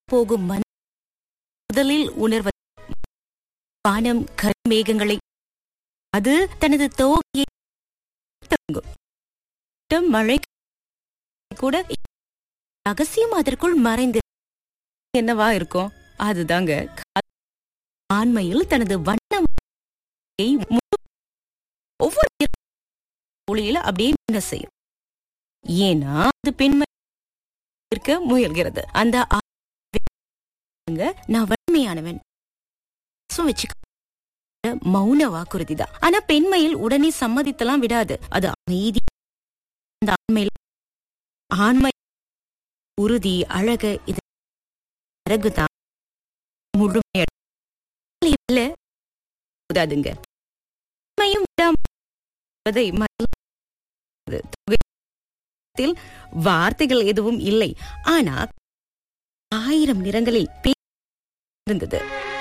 போகும் மன முதலில் உணர்வது வானம் கருமேகங்களை அது தனது தோகையை தொடங்கும். மழை கூட ரகசியம் அதற்குள் மறைந்து என்னவா இருக்கும் அதுதாங்க காதல். ஆண்மையில் தனது வண்ணம் ஒவ்வொரு இரவு ஒளியில அப்படியே மின்ன செய்யும் ஏன்னா அது பெண்மை இருக்க முயல்கிறது அந்த ஆண்ங்க, நான் வன்மையானவன் சோ வச்சுக்க மௌன வாக்குறுதி தான் ஆனா பெண்மையில் உடனே சம்மதித்தெல்லாம் விடாது அது அமைதி அந்த ஆண்மையில் ஆண்மை உறுதி அழகு இது பிறகுதான் முழுமைய இல்ல உதாதுங்க உண்மையும் விடாம என்பதை மறந்து தொகையில் வார்த்தைகள் எதுவும் இல்லை ஆனா ஆயிரம் நிறங்களில் பே- இருந்தது